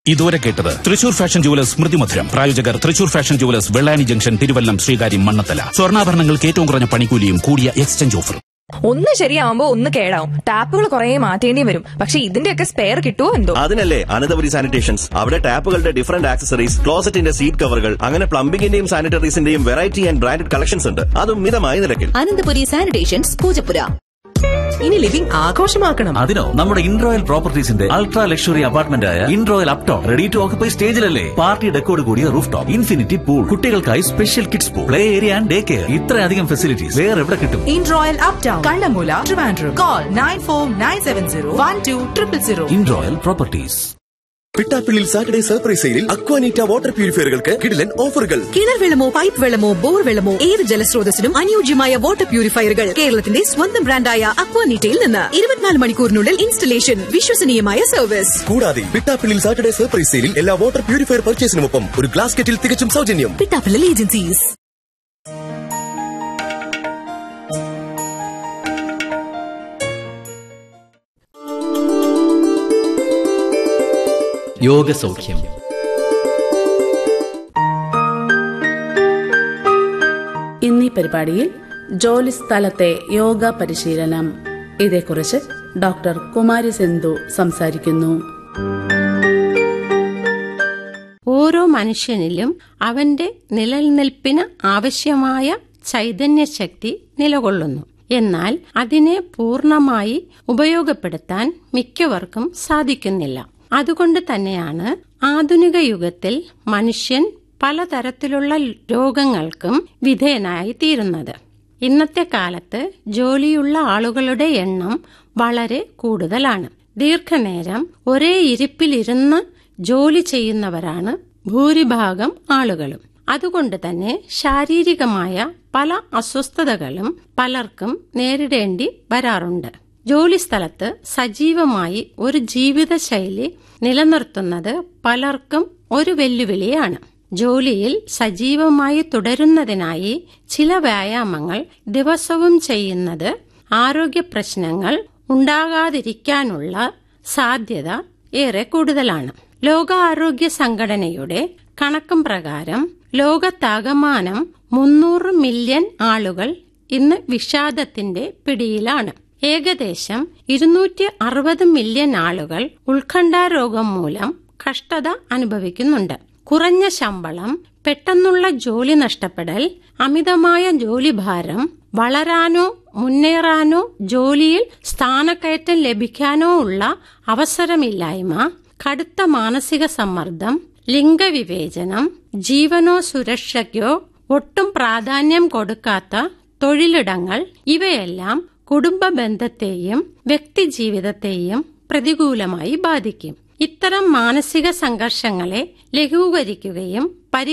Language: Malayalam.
ഇതുവരെ കേട്ടത് തൃശൂർ ഫാഷൻ ജുവലേഴ്സ് സ്മൃതി മധുരം പ്രായോജകർ Thrissur fashion jewellers Vellani junction Thiruvallam Sreekaryam Mannanthala സ്വർണ്ണാഭരണങ്ങൾക്ക് ഏറ്റവും കുറഞ്ഞ പണിക്കൂലിയും കൂടിയ എക്സ്ചേഞ്ച് ഓഫർ ഒന്ന് ശരിയാവുമ്പോ ഒന്ന് കേടാവും ടാപ്പുകൾ കുറെ മാറ്റേണ്ടി വരും പക്ഷെ ഇതിന്റെയൊക്കെ സ്പെയർ കിട്ടുമോ എന്തോ അതിനല്ലേ അനന്തപുരി സാനിറ്റേഷൻസ് അവിടെ ടാപ്പുകളുടെ ഡിഫറന്റ് ആക്സസറീസ് ക്ലോസറ്റിന്റെ സീറ്റ് കവറുകൾ അങ്ങനെ പ്ലംബിംഗിന്റെയും സാനിറ്ററീസിന്റെയും വെറൈറ്റി ആൻഡ് ബ്രാൻഡഡ് കളക്ഷൻസ് ഉണ്ട് അതും മിതമായ നിരക്കിൽ അനന്തപുരി സാനിറ്റേഷൻസ് പൂജപ്പുര ഇനി ലിവിംഗ് ആഘോഷമാക്കണം അതിനോ നമ്മുടെ ഇൻട്രോയൽ പ്രോപ്പർട്ടീസിന്റെ അൾട്രാ ലക്ഷറി അപ്പാർട്ട്മെന്റ് ആയ Introyal uptown ready to occupy സ്റ്റേജിലല്ലേ പാർട്ടി ഡെക്കോട് കൂടിയ റൂഫ് ടോപ്പ് ഇൻഫിനിറ്റി പൂൾ കുട്ടികൾക്കായി special kids pool play area and day care ഇത്രയധികം ഫെസിലിറ്റീസ് വേറെ എവിടെ കിട്ടും in Royal Uptown, Kallamula, Trivandrum. Call 94970 Introyal properties Pittappillil Saturday surprise സെയിലിൽ അക്വാനീറ്റ വാട്ടർ പ്യൂരിഫയറുകൾക്ക് കിടിലൻ ഓഫറുകൾ കിണർ വെള്ളമോ പൈപ്പ് വെള്ളമോ ബോർ വെള്ളമോ ഏത് ജലസ്രോതസ്സിനും അനുയോജ്യമായ വാട്ടർ പ്യൂരിഫയറുകൾ കേരളത്തിന്റെ സ്വന്തം ബ്രാൻഡായ അക്വാനീറ്റയിൽ നിന്ന് ഇരുപത്തിനാല് മണിക്കൂറിനുള്ളിൽ ഇൻസ്റ്റലേഷൻ വിശ്വസനീയമായ സർവീസ് കൂടാതെ പിട്ടാപ്പിള്ളിൽ സാറ്റർഡേ സർപ്രൈസ് സെയിലിൽ എല്ലാ വാട്ടർ പ്യൂരിഫയർ പർച്ചേസിനുമൊപ്പം ഒരു ഗ്ലാസ് കെറ്റിൽ തികച്ചും സൗജന്യം പിട്ടാപ്പിള്ളൽ ഏജൻസീസ് യോഗസൗഖ്യം ഇന്നീ പരിപാടിയിൽ ജോലിസ്ഥലത്തെ യോഗ പരിശീലനം ഇതേക്കുറിച്ച് ഡോക്ടർ കുമാരി സിന്ധു സംസാരിക്കുന്നു ഓരോ മനുഷ്യനിലും അവന്റെ നിലനിൽപ്പിന് ആവശ്യമായ ചൈതന്യശക്തി നിലകൊള്ളുന്നു എന്നാൽ അതിനെ പൂർണ്ണമായി ഉപയോഗപ്പെടുത്താൻ മിക്കവർക്കും സാധിക്കുന്നില്ല അതുകൊണ്ട് തന്നെയാണ് ആധുനിക യുഗത്തിൽ മനുഷ്യൻ പലതരത്തിലുള്ള രോഗങ്ങൾക്കും വിധേയനായി തീരുന്നത് ഇന്നത്തെ കാലത്ത് ജോലിയുള്ള ആളുകളുടെ എണ്ണം വളരെ കൂടുതലാണ് ദീർഘനേരം ഒരേ ഇരിപ്പിലിരുന്ന് ജോലി ചെയ്യുന്നവരാണ് ഭൂരിഭാഗം ആളുകളും അതുകൊണ്ട് തന്നെ ശാരീരികമായ പല അസ്വസ്ഥതകളും പലർക്കും നേരിടേണ്ടി വരാറുണ്ട് ജോലിസ്ഥലത്ത് സജീവമായി ഒരു ജീവിതശൈലി നിലനിർത്തുന്നത് പലർക്കും ഒരു വെല്ലുവിളിയാണ് ജോലിയിൽ സജീവമായി തുടരുന്നതിനായി ചില വ്യായാമങ്ങൾ ദിവസവും ചെയ്യുന്നത് ആരോഗ്യ പ്രശ്നങ്ങൾ ഉണ്ടാകാതിരിക്കാനുള്ള സാധ്യത ഏറെ കൂടുതലാണ് ലോകാരോഗ്യ സംഘടനയുടെ കണക്കും പ്രകാരം ലോകത്താകമാനം മുന്നൂറ് മില്യൺ ആളുകൾ ഇന്ന് വിഷാദത്തിന്റെ പിടിയിലാണ് ഏകദേശം ഇരുന്നൂറ്റി അറുപത് മില്യൺ ആളുകൾ ഉത്കണ്ഠാരോഗം മൂലം കഷ്ടത അനുഭവിക്കുന്നുണ്ട് കുറഞ്ഞ ശമ്പളം പെട്ടെന്നുള്ള ജോലി നഷ്ടപ്പെടൽ അമിതമായ ജോലിഭാരം വളരാനോ മുന്നേറാനോ ജോലിയിൽ സ്ഥാനക്കയറ്റം ലഭിക്കാനോ ഉള്ള അവസരമില്ലായ്മ കടുത്ത മാനസിക സമ്മർദ്ദം ലിംഗവിവേചനം ജീവനോ സുരക്ഷയ്ക്കോ ഒട്ടും പ്രാധാന്യം കൊടുക്കാത്ത തൊഴിലിടങ്ങൾ ഇവയെല്ലാം കുടുംബ ബന്ധത്തെയും വ്യക്തിജീവിതത്തെയും പ്രതികൂലമായി ബാധിക്കും ഇത്തരം മാനസിക സംഘർഷങ്ങളെ ലഘൂകരിക്കുകയും